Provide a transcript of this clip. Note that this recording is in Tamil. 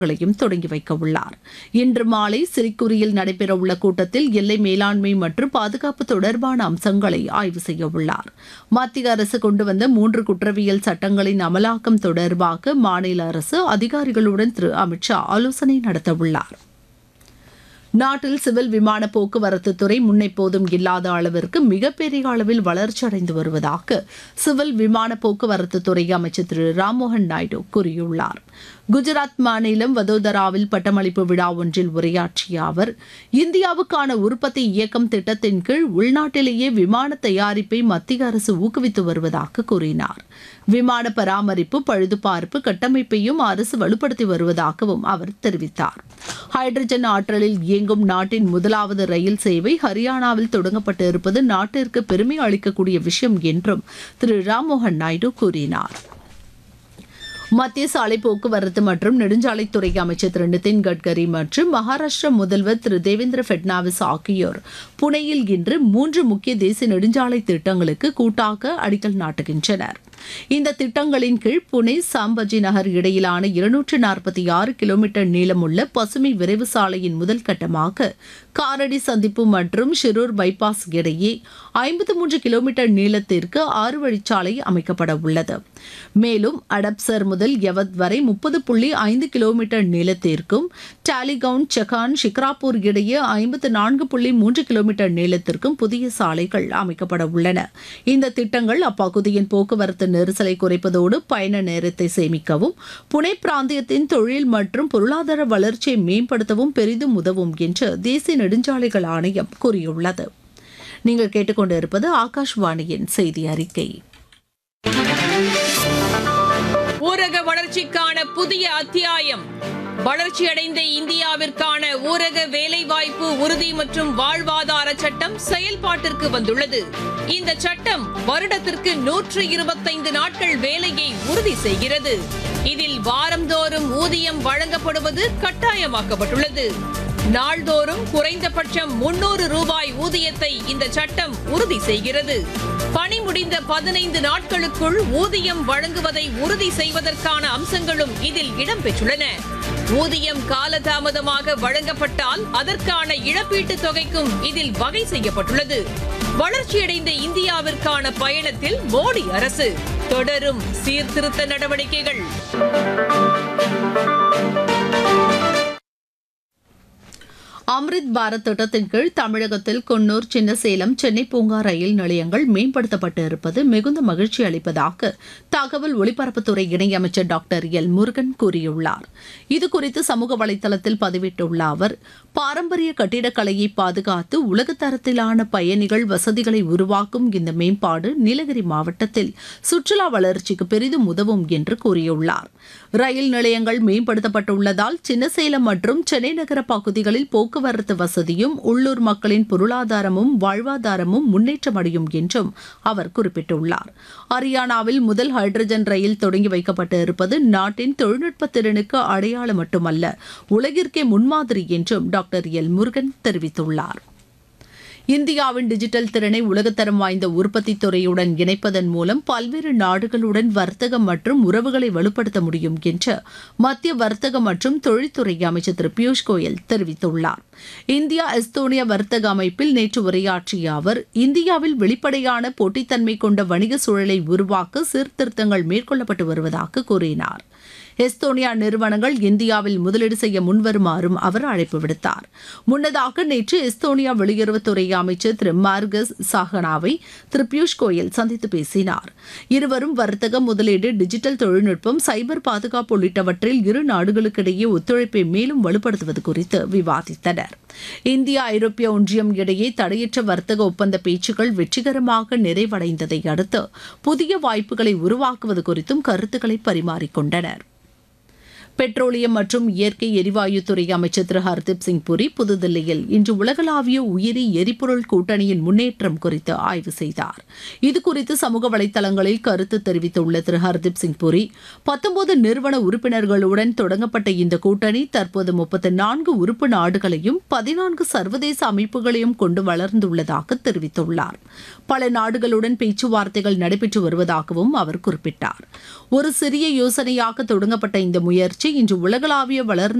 களையும் தொடங்கி வைக்க உள்ளார் இன்று மாலை சிரிக்குரியில் நடைபெறவுள்ள கூட்டத்தில் எல்லை மேலாண்மை மற்றும் பாதுகாப்பு தொடர்பான அம்சங்களை ஆய்வு செய்ய உள்ளார் மத்திய அரசு கொண்டு வந்த மூன்று குற்றவியல் சட்டங்களின் அமலாக்கம் தொடர்பாக மாநில அரசு அதிகாரிகளுடன் திரு அமித்ஷா ஆலோசனை நடத்தவுள்ளார் நாட்டில் சிவில் விமான போக்குவரத்து துறை முன்னெப்போதும் இல்லாத அளவிற்கு மிகப்பெரிய அளவில் வளர்ச்சி அடைந்து வருவதாக சிவில் விமான போக்குவரத்து துறை அமைச்சர் திரு ராம்மோகன் நாயுடு கூறியுள்ளார் குஜராத் மாநிலம் வதோதராவில் பட்டமளிப்பு விழா ஒன்றில் உரையாற்றிய அவர் இந்தியாவுக்கான உற்பத்தி இயக்கம் திட்டத்தின் கீழ் உள்நாட்டிலேயே விமான தயாரிப்பை மத்திய அரசு ஊக்குவித்து வருவதாக கூறினார் விமான பராமரிப்பு பழுதுபார்ப்பு கட்டமைப்பையும் அரசு வலுப்படுத்தி வருவதாகவும் அவர் தெரிவித்தார் ஹைட்ரஜன் ஆற்றலில் இயங்கும் நாட்டின் முதலாவது ரயில் சேவை ஹரியானாவில் தொடங்கப்பட்டு இருப்பது நாட்டிற்கு பெருமை அளிக்கக்கூடிய விஷயம் என்றும் திரு ராம்மோகன் நாயுடு கூறினார் மத்திய சாலை போக்குவரத்து மற்றும் நெடுஞ்சாலைத்துறை அமைச்சர் திரு நிதின் கட்கரி மற்றும் மகாராஷ்டிர முதல்வர் திரு தேவேந்திர ஃபட்னாவிஸ் ஆகியோர் புனேயில் இன்று மூன்று முக்கிய தேசிய நெடுஞ்சாலை திட்டங்களுக்கு கூட்டாக அடிக்கல் நாட்டுகின்றனர் இந்த திட்டங்களின் கீழ் புனே சாம்பஜி நகர் இடையிலான இருநூற்று நாற்பத்தி ஆறு கிலோமீட்டர் நீளமுள்ள பசுமை விரைவு சாலையின் முதல் கட்டமாக காரடி சந்திப்பு மற்றும் ஷிரூர் பைபாஸ் இடையே ஐம்பத்து மூன்று கிலோமீட்டர் நீளத்திற்கு ஆறு வழிச்சாலை அமைக்கப்பட உள்ளது மேலும் அடப்சர் முதல் யவத் வரை முப்பது புள்ளி ஐந்து கிலோமீட்டர் நீளத்திற்கும் டாலிகவுன் சகான் ஷிக்ராப்பூர் இடையே ஐம்பத்து நான்கு புள்ளி மூன்று கிலோமீட்டர் நீளத்திற்கும் புதிய சாலைகள் அமைக்கப்பட உள்ளன இந்த திட்டங்கள் அப்பகுதியின் போக்குவரத்து நெரிசலை குறைப்பதோடு பயண நேரத்தை சேமிக்கவும் புனே பிராந்தியத்தின் தொழில் மற்றும் பொருளாதார வளர்ச்சியை மேம்படுத்தவும் பெரிதும் உதவும் என்று தேசிய நெடுஞ்சாலைகள் ஆணையம் கூறியுள்ளது நீங்கள் கேட்டுக்கொண்டிருப்பது ஆகாஷ்வாணியின் செய்தி அறிக்கை ஊரக வளர்ச்சிக்கான புதிய அத்தியாயம் வளர்ச்சியடைந்த இந்தியாவிற்கான ஊரக வேலைவாய்ப்பு உறுதி மற்றும் வாழ்வாதார சட்டம் செயல்பாட்டிற்கு வந்துள்ளது இந்த சட்டம் வருடத்திற்கு நூற்று இருபத்தைந்து நாட்கள் வேலையை உறுதி செய்கிறது இதில் வாரந்தோறும் ஊதியம் வழங்கப்படுவது கட்டாயமாக்கப்பட்டுள்ளது நாள்தோறும் குறைந்தபட்சம் முன்னூறு ரூபாய் ஊதியத்தை இந்த சட்டம் உறுதி செய்கிறது பணி முடிந்த பதினைந்து நாட்களுக்குள் ஊதியம் வழங்குவதை உறுதி செய்வதற்கான அம்சங்களும் இதில் இடம்பெற்றுள்ளன ஊதியம் காலதாமதமாக வழங்கப்பட்டால் அதற்கான இழப்பீட்டுத் தொகைக்கும் இதில் வகை செய்யப்பட்டுள்ளது வளர்ச்சியடைந்த இந்தியாவிற்கான பயணத்தில் மோடி அரசு தொடரும் சீர்திருத்த நடவடிக்கைகள் அம்ரித் பாரத் திட்டத்தின் கீழ் தமிழகத்தில் குன்னூர் சின்னசேலம் சென்னை பூங்கா ரயில் நிலையங்கள் மேம்படுத்தப்பட்டு இருப்பது மிகுந்த மகிழ்ச்சி அளிப்பதாக தகவல் ஒலிபரப்புத்துறை இணையமைச்சர் டாக்டர் எல் முருகன் கூறியுள்ளார் இதுகுறித்து சமூக வலைதளத்தில் பதிவிட்டுள்ள அவர் பாரம்பரிய கட்டிடக்கலையை பாதுகாத்து உலகத்தரத்திலான பயணிகள் வசதிகளை உருவாக்கும் இந்த மேம்பாடு நீலகிரி மாவட்டத்தில் சுற்றுலா வளர்ச்சிக்கு பெரிதும் உதவும் என்று கூறியுள்ளார் ரயில் நிலையங்கள் மேம்படுத்தப்பட்டுள்ளதால் சின்னசேலம் மற்றும் சென்னை நகர பகுதிகளில் போக்குவரத்து வசதியும் உள்ளூர் மக்களின் பொருளாதாரமும் வாழ்வாதாரமும் முன்னேற்றமடையும் என்றும் அவர் குறிப்பிட்டுள்ளார் ஹரியானாவில் முதல் ஹைட்ரஜன் ரயில் தொடங்கி வைக்கப்பட்டு இருப்பது நாட்டின் தொழில்நுட்ப திறனுக்கு அடையாளம் மட்டுமல்ல உலகிற்கே முன்மாதிரி என்றும் டாக்டர் எல் முருகன் தெரிவித்துள்ளார் இந்தியாவின் டிஜிட்டல் திறனை உலகத்தரம் வாய்ந்த உற்பத்தி துறையுடன் இணைப்பதன் மூலம் பல்வேறு நாடுகளுடன் வர்த்தகம் மற்றும் உறவுகளை வலுப்படுத்த முடியும் என்று மத்திய வர்த்தக மற்றும் தொழில்துறை அமைச்சர் திரு பியூஷ் கோயல் தெரிவித்துள்ளார் இந்தியா எஸ்தோனியா வர்த்தக அமைப்பில் நேற்று உரையாற்றிய அவர் இந்தியாவில் வெளிப்படையான போட்டித்தன்மை கொண்ட வணிக சூழலை உருவாக்க சீர்திருத்தங்கள் மேற்கொள்ளப்பட்டு வருவதாக கூறினார் எஸ்தோனியா நிறுவனங்கள் இந்தியாவில் முதலீடு செய்ய முன்வருமாறும் அவர் அழைப்பு விடுத்தார் முன்னதாக நேற்று எஸ்தோனியா வெளியுறவுத்துறை அமைச்சர் திரு மார்கஸ் சாகனாவை திரு பியூஷ் கோயல் சந்தித்து பேசினார் இருவரும் வர்த்தகம் முதலீடு டிஜிட்டல் தொழில்நுட்பம் சைபர் பாதுகாப்பு உள்ளிட்டவற்றில் இரு நாடுகளுக்கிடையே ஒத்துழைப்பை மேலும் வலுப்படுத்துவது குறித்து விவாதித்தனர் இந்தியா ஐரோப்பிய ஒன்றியம் இடையே தடையற்ற வர்த்தக ஒப்பந்த பேச்சுக்கள் வெற்றிகரமாக நிறைவடைந்ததை அடுத்து புதிய வாய்ப்புகளை உருவாக்குவது குறித்தும் கருத்துக்களை பரிமாறிக்கொண்டனர் பெட்ரோலியம் மற்றும் இயற்கை எரிவாயுத்துறை அமைச்சர் திரு ஹர்தீப் சிங் புரி புதுதில்லியில் இன்று உலகளாவிய உயிரி எரிபொருள் கூட்டணியின் முன்னேற்றம் குறித்து ஆய்வு செய்தார் இதுகுறித்து சமூக வலைதளங்களில் கருத்து தெரிவித்துள்ள திரு ஹர்தீப் சிங் புரி பத்தொன்பது நிறுவன உறுப்பினர்களுடன் தொடங்கப்பட்ட இந்த கூட்டணி தற்போது முப்பத்தி நான்கு உறுப்பு நாடுகளையும் பதினான்கு சர்வதேச அமைப்புகளையும் கொண்டு வளர்ந்துள்ளதாக தெரிவித்துள்ளார் பல நாடுகளுடன் பேச்சுவார்த்தைகள் நடைபெற்று வருவதாகவும் அவர் குறிப்பிட்டார் ஒரு சிறிய யோசனையாக தொடங்கப்பட்ட இந்த முயற்சி வளர்ச்சி இன்று உலகளாவிய வளர்ந்த